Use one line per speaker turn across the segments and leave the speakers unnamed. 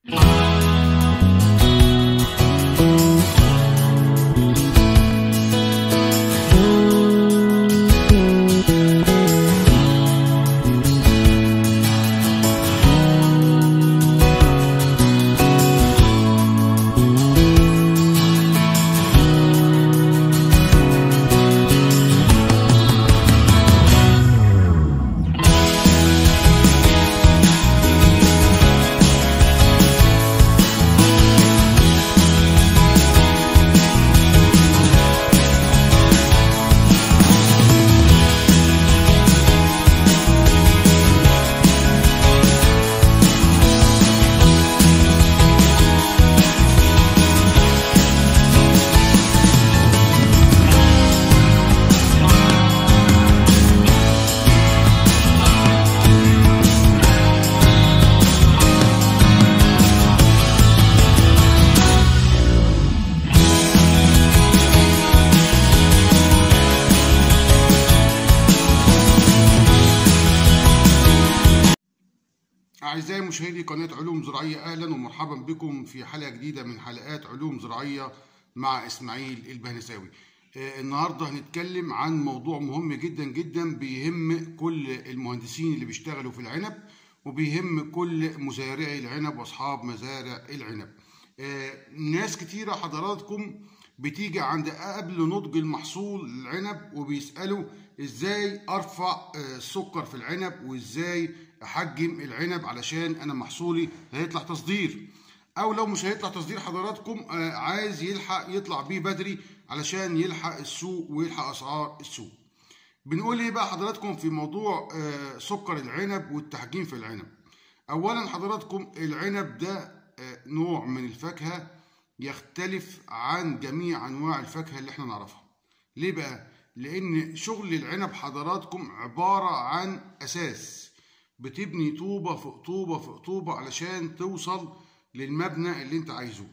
أعزائي مشاهدي قناة علوم زراعية أهلا ومرحبا بكم في حلقة جديدة من حلقات علوم زراعية مع إسماعيل البهنساوي آه، النهاردة هنتكلم عن موضوع مهم جدا جدا بيهم كل المهندسين اللي بيشتغلوا في العنب وبيهم كل مزارعي العنب وأصحاب مزارع العنب آه، ناس كتيرة حضراتكم بتيجي عند قبل نضج المحصول العنب وبيسألوا ازاي ارفع آه، السكر في العنب وازاي احجم العنب علشان انا محصولي هيطلع تصدير او لو مش هيطلع تصدير حضراتكم آه، عايز يلحق يطلع بيه بدري علشان يلحق السوق ويلحق اسعار السوق بنقول ايه بقى حضراتكم في موضوع آه، سكر العنب والتحجيم في العنب اولا حضراتكم العنب ده آه، نوع من الفاكهه يختلف عن جميع انواع الفاكهه اللي احنا نعرفها ليه بقى لان شغل العنب حضراتكم عباره عن اساس بتبني طوبه فوق طوبه فوق طوبه علشان توصل للمبنى اللي انت عايزه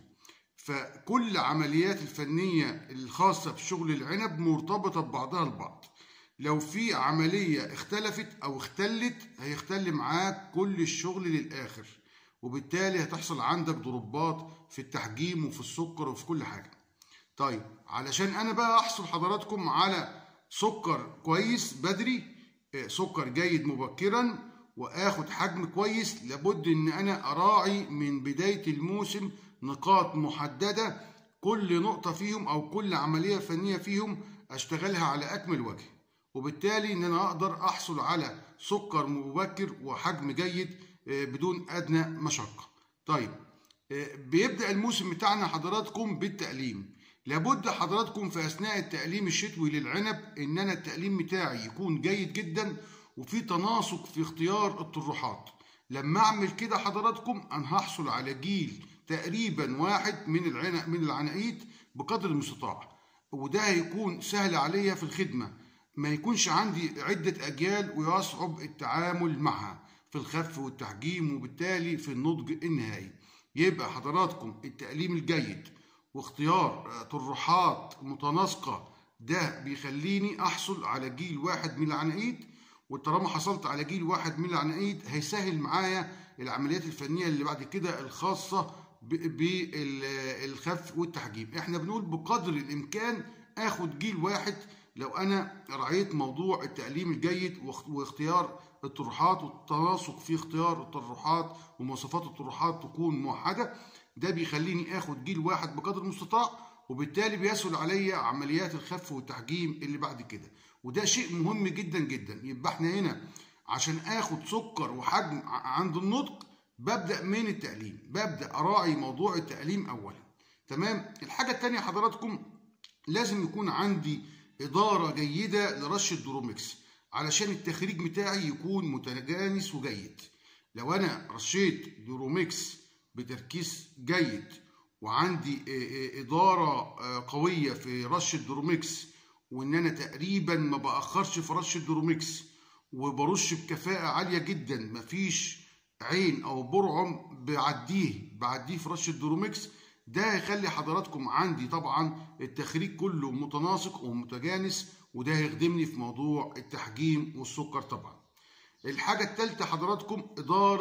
فكل عمليات الفنيه الخاصه بشغل العنب مرتبطه ببعضها البعض لو في عمليه اختلفت او اختلت هيختل معاك كل الشغل للاخر وبالتالي هتحصل عندك ضربات في التحجيم وفي السكر وفي كل حاجه طيب علشان انا بقى احصل حضراتكم على سكر كويس بدري آه، سكر جيد مبكرا واخد حجم كويس لابد ان انا اراعي من بدايه الموسم نقاط محدده كل نقطه فيهم او كل عمليه فنيه فيهم اشتغلها على اكمل وجه وبالتالي ان انا اقدر احصل على سكر مبكر وحجم جيد آه، بدون ادنى مشقه طيب آه، بيبدا الموسم بتاعنا حضراتكم بالتقليم لابد حضراتكم في اثناء التقليم الشتوي للعنب ان انا التقليم بتاعي يكون جيد جدا وفي تناسق في اختيار الطروحات لما اعمل كده حضراتكم انا هحصل على جيل تقريبا واحد من العنق من العناقيد بقدر المستطاع وده هيكون سهل عليا في الخدمه ما يكونش عندي عده اجيال ويصعب التعامل معها في الخف والتحجيم وبالتالي في النضج النهائي يبقى حضراتكم التقليم الجيد واختيار آه، طروحات متناسقة ده بيخليني أحصل على جيل واحد من العناقيد وطالما حصلت على جيل واحد من العناقيد هيسهل معايا العمليات الفنية اللي بعد كده الخاصة بالخف والتحجيم احنا بنقول بقدر الإمكان آخد جيل واحد لو أنا رعيت موضوع التقليم الجيد واخ- واختيار الطروحات والتناسق في اختيار الطروحات ومواصفات الطروحات تكون موحدة ده بيخليني اخد جيل واحد بقدر المستطاع وبالتالي بيسهل عليا عمليات الخف والتحجيم اللي بعد كده وده شيء مهم جدا جدا يبقى احنا هنا عشان اخد سكر وحجم ع- عند النضج ببدا من التقليم ببدا اراعي موضوع التقليم اولا تمام الحاجه التانية حضراتكم لازم يكون عندي إدارة جيدة لرش الدرومكس علشان التخريج بتاعي يكون متجانس وجيد لو أنا رشيت درومكس بتركيز جيد وعندي آه، آه، إدارة آه، قوية في رش الدرومكس وإن أنا تقريبا ما بأخرش في رش الدرومكس وبرش بكفاءة عالية جدا مفيش عين أو برعم بعديه بعديه في رش الدرومكس ده هيخلي حضراتكم عندي طبعا التخريج كله متناسق ومتجانس وده هيخدمني في موضوع التحجيم والسكر طبعا الحاجة التالتة حضراتكم إدارة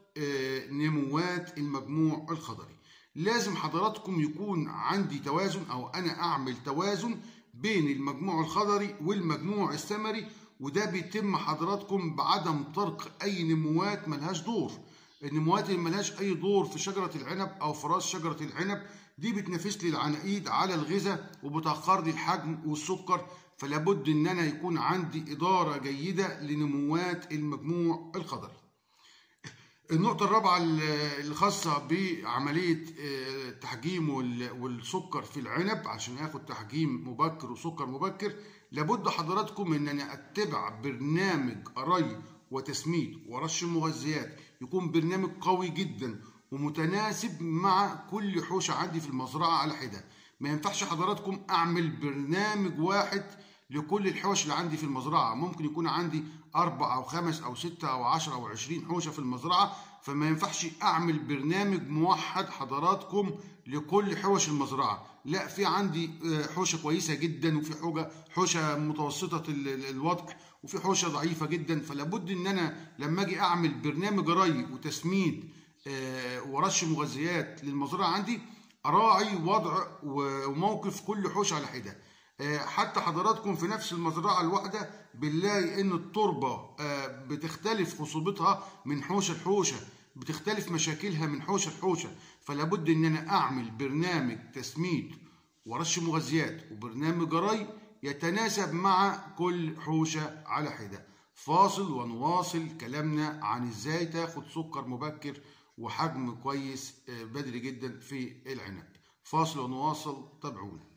آه، نموات المجموع الخضري لازم حضراتكم يكون عندي توازن او انا اعمل توازن بين المجموع الخضري والمجموع الثمري وده بيتم حضراتكم بعدم طرق اي نموات ملهاش دور النموات اللي ملهاش اي دور في شجره العنب او في راس شجره العنب دي بتنافس لي العناقيد على الغذاء وبتاخر لي الحجم والسكر فلا بد ان انا يكون عندي اداره جيده لنموات المجموع الخضري النقطة الرابعة الخاصة بعملية التحجيم والسكر في العنب عشان اخد تحجيم مبكر وسكر مبكر لابد حضراتكم ان انا اتبع برنامج ري وتسميد ورش المغذيات يكون برنامج قوي جدا ومتناسب مع كل حوشة عندي في المزرعة على حدة ما ينفعش حضراتكم اعمل برنامج واحد لكل الحوش اللي عندي في المزرعة ممكن يكون عندي أربع أو خمس أو ستة أو عشرة أو عشرين حوشة في المزرعة فما ينفعش أعمل برنامج موحد حضراتكم لكل حوش المزرعة لا في عندي حوشة كويسة جدا وفي حوجة حوشة متوسطة الوضع وفي حوشة ضعيفة جدا فلابد إن أنا لما أجي أعمل برنامج ري وتسميد ورش مغذيات للمزرعة عندي أراعي وضع وموقف كل حوش على حدة حتى حضراتكم في نفس المزرعة الواحدة بنلاقي ان التربة بتختلف خصوبتها من حوشة لحوشة بتختلف مشاكلها من حوشة لحوشة فلابد ان انا اعمل برنامج تسميد ورش مغذيات وبرنامج ري يتناسب مع كل حوشة على حدة فاصل ونواصل كلامنا عن ازاي تاخد سكر مبكر وحجم كويس بدري جدا في العنب فاصل ونواصل تابعونا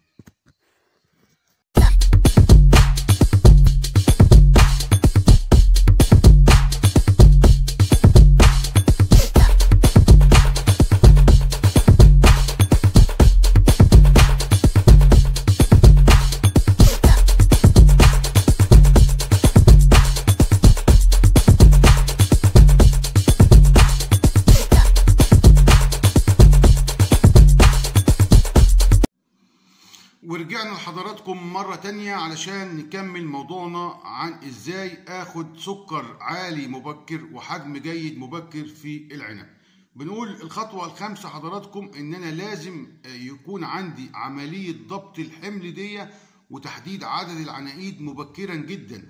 ورجعنا لحضراتكم مرة تانية علشان نكمل موضوعنا عن ازاي اخد سكر عالي مبكر وحجم جيد مبكر في العنب بنقول الخطوة الخامسة حضراتكم ان انا لازم يكون عندي عملية ضبط الحمل دي وتحديد عدد العناقيد مبكرا جدا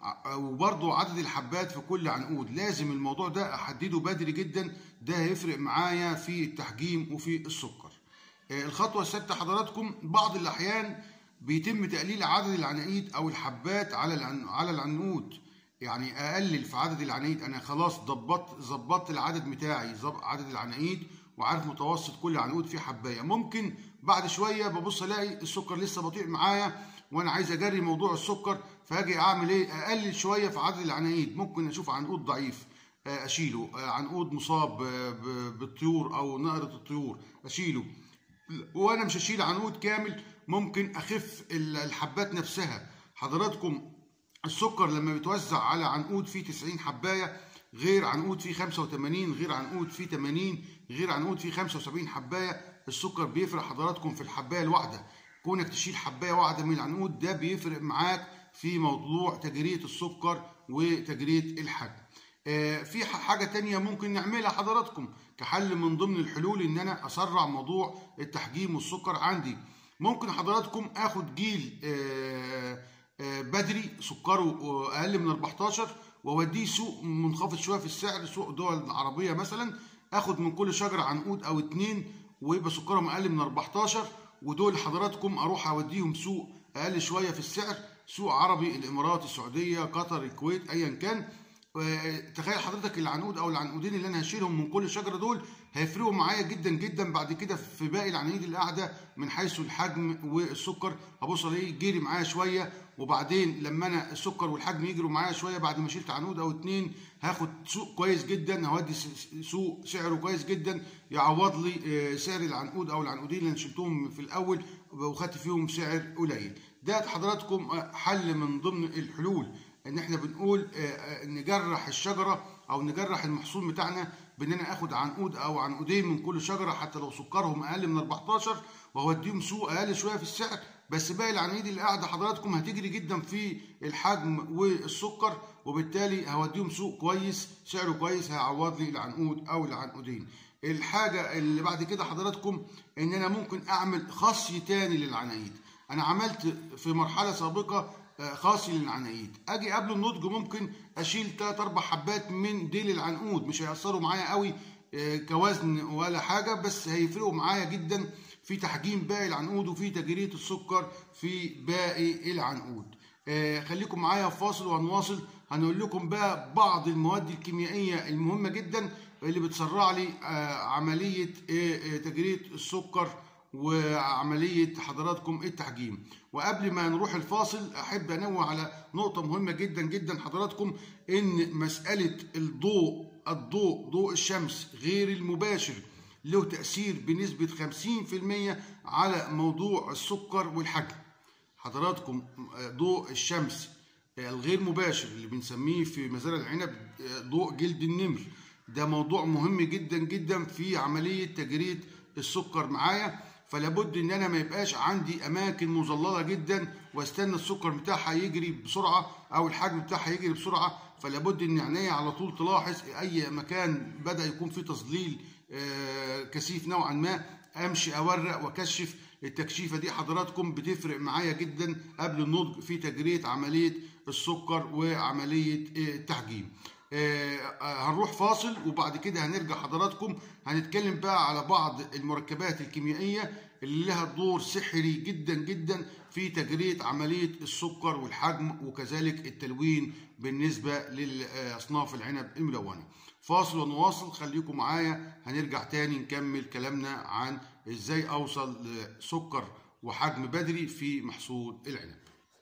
وبرضه عدد الحبات في كل عنقود لازم الموضوع ده احدده بدري جدا ده هيفرق معايا في التحجيم وفي السكر الخطوة السادسة حضراتكم بعض الأحيان بيتم تقليل عدد العناقيد أو الحبات على على العنقود يعني أقلل في عدد العناقيد أنا خلاص ضبطت ظبطت العدد بتاعي عدد العناقيد وعارف متوسط كل عنقود فيه حباية ممكن بعد شوية ببص ألاقي السكر لسه بطيء معايا وأنا عايز أجري موضوع السكر فهاجي أعمل إيه أقلل شوية في عدد العناقيد ممكن أشوف عنقود ضعيف أشيله عنقود مصاب بالطيور أو نقرة الطيور أشيله وانا مش هشيل عنقود كامل ممكن اخف الحبات نفسها حضراتكم السكر لما بيتوزع على عنقود فيه 90 حبايه غير عنقود فيه 85 غير عنقود فيه 80 غير عنقود فيه 75 حبايه السكر بيفرق حضراتكم في الحبايه الواحده كونك تشيل حبايه واحده من العنقود ده بيفرق معاك في موضوع تجريه السكر وتجريه الحجم في حاجة تانية ممكن نعملها حضراتكم كحل من ضمن الحلول ان انا اسرع موضوع التحجيم والسكر عندي ممكن حضراتكم اخد جيل بدري سكره اقل من 14 واوديه سوق منخفض شويه في السعر سوق دول العربيه مثلا اخد من كل شجره عنقود او اتنين ويبقى سكرهم اقل من 14 ودول حضراتكم اروح اوديهم سوق اقل شويه في السعر سوق عربي الامارات السعوديه قطر الكويت ايا كان تخيل حضرتك العنقود او العنقودين اللي انا هشيلهم من كل شجره دول هيفرقوا معايا جدا جدا بعد كده في باقي العناقيد اللي قاعده من حيث الحجم والسكر هبص الاقيه جري معايا شويه وبعدين لما انا السكر والحجم يجروا معايا شويه بعد ما شلت عنقود او اتنين هاخد سوق كويس جدا هودي سوق سعره كويس جدا يعوض لي سعر العنقود او العنقودين اللي انا شلتهم في الاول وخدت فيهم سعر قليل ده حضراتكم حل من ضمن الحلول ان احنا بنقول نجرح الشجره او نجرح المحصول بتاعنا بان انا اخد عنقود او عنقودين من كل شجره حتى لو سكرهم اقل من 14 واوديهم سوق اقل شويه في السعر بس باقي العنايد اللي قاعده حضراتكم هتجري جدا في الحجم والسكر وبالتالي هوديهم سوق كويس سعره كويس هيعوض لي العنقود او العنقودين الحاجه اللي بعد كده حضراتكم ان انا ممكن اعمل خصي تاني للعنايد انا عملت في مرحله سابقه خاصي للعنايد اجي قبل النضج ممكن اشيل 3 4 حبات من ديل العنقود مش هيأثروا معايا قوي كوزن ولا حاجه بس هيفرقوا معايا جدا في تحجيم باقي العنقود وفي تجريه السكر في باقي العنقود خليكم معايا فاصل وهنواصل هنقول لكم بقى بعض المواد الكيميائيه المهمه جدا اللي بتسرع لي عمليه تجريه السكر وعمليه حضراتكم التحجيم وقبل ما نروح الفاصل احب انوه على نقطه مهمه جدا جدا حضراتكم ان مساله الضوء الضوء ضوء الشمس غير المباشر له تاثير بنسبه 50% على موضوع السكر والحجم حضراتكم ضوء الشمس الغير مباشر اللي بنسميه في مزارع العنب ضوء جلد النمر ده موضوع مهم جدا جدا في عمليه تجريد السكر معايا فلابد ان انا ما يبقاش عندي اماكن مظلله جدا واستنى السكر بتاعها يجري بسرعه او الحجم بتاعها يجري بسرعه فلابد ان عينيا على طول تلاحظ اي مكان بدا يكون فيه تظليل كثيف نوعا ما امشي اورق واكشف التكشيفه دي حضراتكم بتفرق معايا جدا قبل النضج في تجريه عمليه السكر وعمليه التحجيم هنروح فاصل وبعد كده هنرجع حضراتكم هنتكلم بقى على بعض المركبات الكيميائيه اللي لها دور سحري جدا جدا في تجريه عمليه السكر والحجم وكذلك التلوين بالنسبه لاصناف العنب الملونه. فاصل ونواصل خليكم معايا هنرجع تاني نكمل كلامنا عن ازاي اوصل لسكر وحجم بدري في محصول العنب.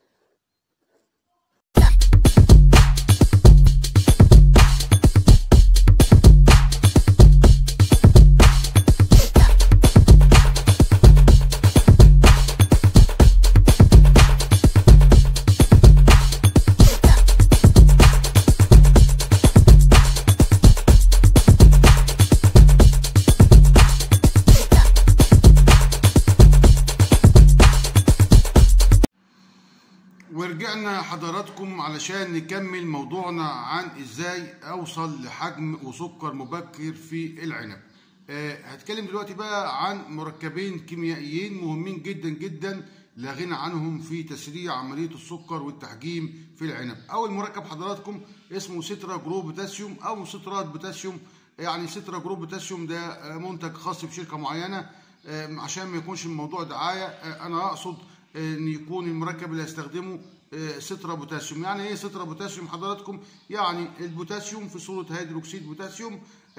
ورجعنا حضراتكم علشان نكمل موضوعنا عن ازاي اوصل لحجم وسكر مبكر في العنب أه هتكلم دلوقتي بقى عن مركبين كيميائيين مهمين جدا جدا لا غنى عنهم في تسريع عمليه السكر والتحجيم في العنب اول مركب حضراتكم اسمه سترا جرو بوتاسيوم او سترات بوتاسيوم يعني سترا جرو بوتاسيوم ده منتج خاص بشركه معينه أه عشان ما يكونش الموضوع دعايه أه انا اقصد ان يكون المركب اللي هستخدمه سترا بوتاسيوم يعني ايه سترا بوتاسيوم حضراتكم يعني البوتاسيوم في صوره هيدروكسيد بوتاسيوم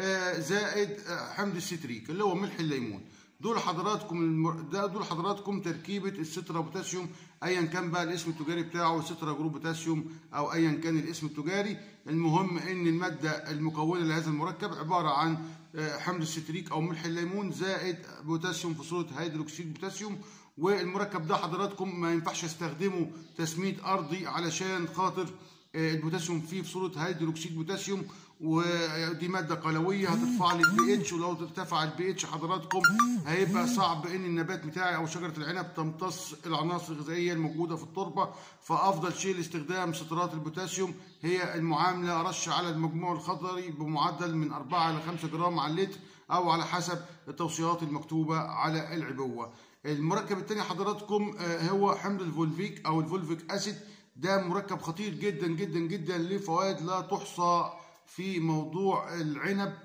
زائد حمض الستريك اللي هو ملح الليمون دول حضراتكم ده دول حضراتكم تركيبه السترا بوتاسيوم ايا كان بقى الاسم التجاري بتاعه سترا جروب بوتاسيوم او ايا كان الاسم التجاري المهم ان الماده المكونه لهذا المركب عباره عن حمض الستريك او ملح الليمون زائد بوتاسيوم في صوره هيدروكسيد بوتاسيوم والمركب ده حضراتكم ما ينفعش استخدمه تسميد ارضي علشان خاطر البوتاسيوم فيه في صوره هيدروكسيد بوتاسيوم ودي ماده قلويه هترفع لي البي اتش ولو ارتفع البي اتش حضراتكم هيبقى صعب ان النبات بتاعي او شجره العنب تمتص العناصر الغذائيه الموجوده في التربه فافضل شيء لاستخدام سترات البوتاسيوم هي المعامله رش على المجموع الخضري بمعدل من 4 الى 5 جرام على اللتر او على حسب التوصيات المكتوبه على العبوه المركب الثاني حضراتكم هو حمض الفولفيك او الفولفيك اسيد ده مركب خطير جدا جدا جدا له فوائد لا تحصى في موضوع العنب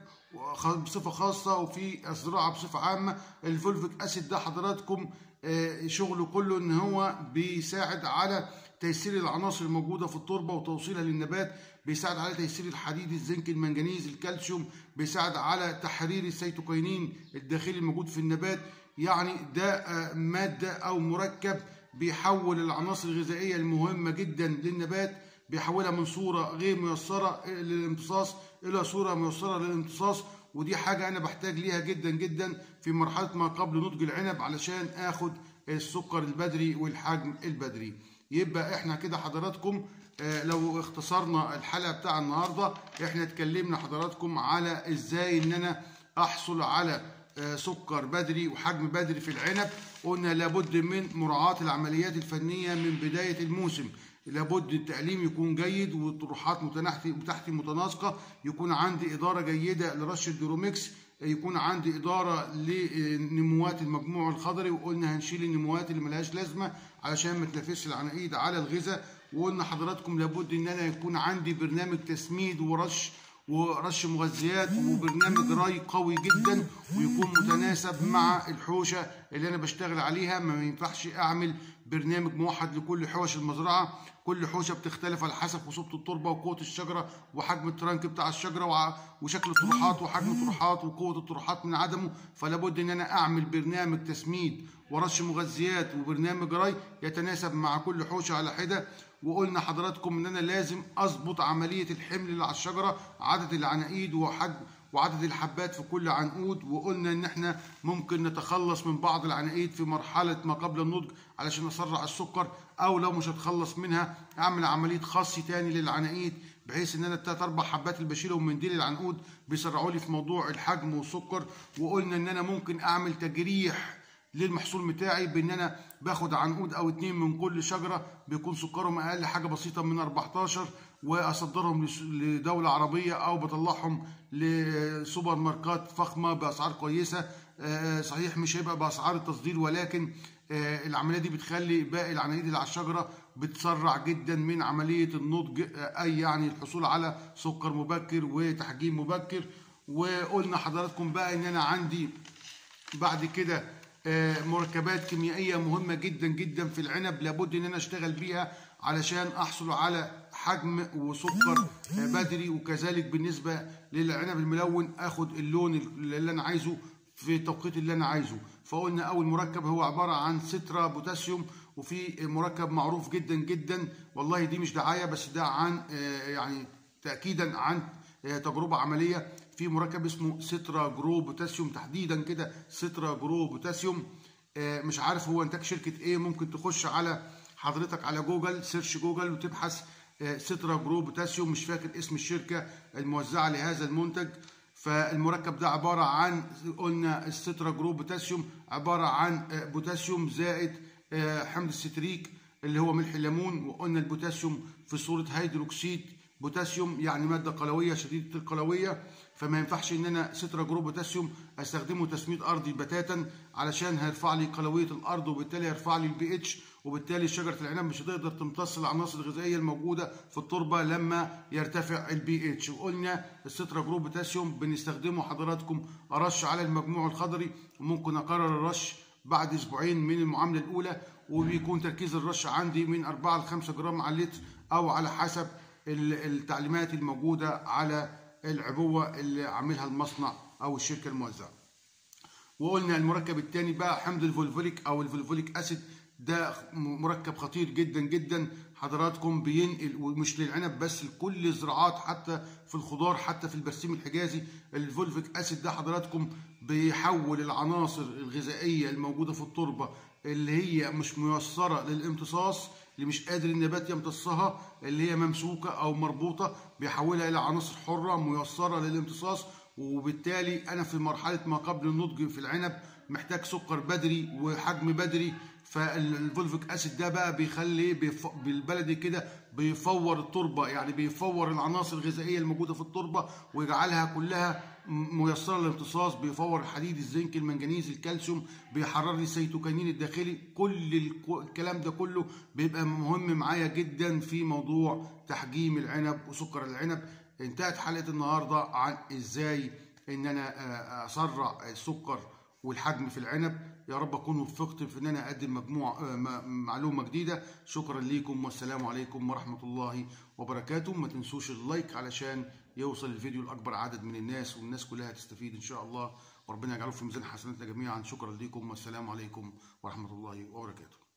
بصفة خاصة وفي الزراعة بصفة عامة الفولفيك اسيد ده حضراتكم شغله كله ان هو بيساعد على تيسير العناصر الموجودة في التربة وتوصيلها للنبات بيساعد على تيسير الحديد الزنك المنجنيز الكالسيوم بيساعد على تحرير السيتوكاينين الداخلي الموجود في النبات يعني ده مادة أو مركب بيحول العناصر الغذائية المهمة جدا للنبات بيحولها من صورة غير ميسرة للامتصاص إلى صورة ميسرة للامتصاص ودي حاجة أنا بحتاج ليها جدا جدا في مرحلة ما قبل نضج العنب علشان آخد السكر البدري والحجم البدري يبقى احنا كده حضراتكم لو اختصرنا الحلقة بتاع النهاردة احنا اتكلمنا حضراتكم على ازاي ان انا احصل على آه، سكر بدري وحجم بدري في العنب قلنا لابد من مراعاة العمليات الفنية من بداية الموسم لابد التأليم يكون جيد والطروحات متناحتي تحت متناسقة يكون عندي إدارة جيدة لرش الديروميكس يكون عندي إدارة لنموات المجموع الخضري وقلنا هنشيل النموات اللي ملهاش لازمة علشان ما تنافسش العناقيد على الغذاء وقلنا حضراتكم لابد إن أنا يكون عندي برنامج تسميد ورش ورش مغذيات وبرنامج ري قوي جدا ويكون متناسب مع الحوشه اللي انا بشتغل عليها ما ينفعش اعمل برنامج موحد لكل حوش المزرعه كل حوشه بتختلف على حسب خصوبه التربه وقوه الشجره وحجم الترنك بتاع الشجره وع- وشكل الطروحات وحجم الطروحات وقوه الطروحات من عدمه فلابد ان انا اعمل برنامج تسميد ورش مغذيات وبرنامج ري يتناسب مع كل حوشه على حده وقلنا حضراتكم ان انا لازم اظبط عمليه الحمل اللي على الشجره عدد العناقيد وحجم وعدد الحبات في كل عنقود وقلنا ان احنا ممكن نتخلص من بعض العناقيد في مرحله ما قبل النضج علشان اسرع السكر او لو مش هتخلص منها اعمل عمليه خاصي تاني للعناقيد بحيث ان انا التلات اربع حبات اللي بشيلهم من ديل العنقود بيسرعوا لي في موضوع الحجم والسكر وقلنا ان انا ممكن اعمل تجريح للمحصول بتاعي بان انا باخد عنقود او اتنين من كل شجره بيكون سكرهم اقل حاجه بسيطه من 14 واصدرهم لس- لدوله عربيه او بطلعهم لسوبر ماركات فخمه باسعار كويسه آه، صحيح مش هيبقى باسعار التصدير ولكن آه، العمليه دي بتخلي باقي العناقيد اللي على الشجره بتسرع جدا من عمليه النضج آه، اي يعني الحصول على سكر مبكر وتحجيم مبكر وقلنا حضراتكم بقى ان انا عندي بعد كده آه، مركبات كيميائيه مهمه جدا جدا في العنب لابد ان انا اشتغل بيها علشان احصل على حجم وسكر آه، بدري وكذلك بالنسبه للعنب الملون اخد اللون اللي انا عايزه في التوقيت اللي انا عايزه فقلنا اول مركب هو عباره عن سترا بوتاسيوم وفي مركب معروف جدا جدا والله دي مش دعايه بس ده عن آه، يعني تاكيدا عن آه، تجربه عمليه في مركب اسمه سترا جرو بوتاسيوم تحديدا كده سترا جرو بوتاسيوم آه، مش عارف هو انتاج شركه ايه ممكن تخش على حضرتك على جوجل سيرش جوجل وتبحث آه، سترا جرو بوتاسيوم مش فاكر اسم الشركه الموزعه لهذا المنتج فالمركب ده عباره عن قلنا السترا جرو بوتاسيوم عباره عن آه، بوتاسيوم زائد آه، حمض الستريك اللي هو ملح الليمون وقلنا البوتاسيوم في صوره هيدروكسيد بوتاسيوم يعني ماده قلويه شديده القلويه فما ينفعش ان انا سترا جرو بوتاسيوم استخدمه تسميد ارضي بتاتا علشان هيرفع لي قلويه الارض وبالتالي هيرفع لي البي اتش وبالتالي شجره العنب مش هتقدر تمتص العناصر الغذائيه الموجوده في التربه لما يرتفع البي اتش وقلنا السترا جرو بوتاسيوم بنستخدمه حضراتكم ارش على المجموع الخضري وممكن اكرر الرش بعد اسبوعين من المعامله الاولى وبيكون تركيز الرش عندي من 4 ل 5 جرام على اللتر او على حسب ال- التعليمات الموجوده على العبوه اللي عاملها المصنع او الشركه الموزعه. وقلنا المركب الثاني بقى حمض الفولفوليك او الفولفوليك اسيد ده مركب خطير جدا جدا حضراتكم بينقل ومش للعنب بس لكل الزراعات حتى في الخضار حتى في البرسيم الحجازي الفولفيك اسيد ده حضراتكم بيحول العناصر الغذائيه الموجوده في التربه اللي هي مش ميسره للامتصاص اللي مش قادر النبات يمتصها اللي هي ممسوكه او مربوطه بيحولها الى عناصر حره ميسره للامتصاص وبالتالي انا في مرحله ما قبل النضج في العنب محتاج سكر بدري وحجم بدري فالفولفيك اسيد ده بقى بيخلي بيف... بالبلدي كده بيفور التربه يعني بيفور العناصر الغذائيه الموجوده في التربه ويجعلها كلها م- ميسره للامتصاص بيفور الحديد الزنك المنجنيز الكالسيوم بيحرر لي السيتوكاينين الداخلي كل الك- الكلام ده كله بيبقى مهم معايا جدا في موضوع تحجيم العنب وسكر العنب انتهت حلقه النهارده عن ازاي ان انا آه، اسرع السكر والحجم في العنب يا رب اكون وفقت في ان انا اقدم مجموعه آه، م- معلومه جديده شكرا ليكم والسلام عليكم ورحمه الله وبركاته ما تنسوش اللايك علشان يوصل الفيديو لاكبر عدد من الناس والناس كلها تستفيد ان شاء الله وربنا يجعله في ميزان حسناتنا جميعا شكرا ليكم والسلام عليكم ورحمه الله وبركاته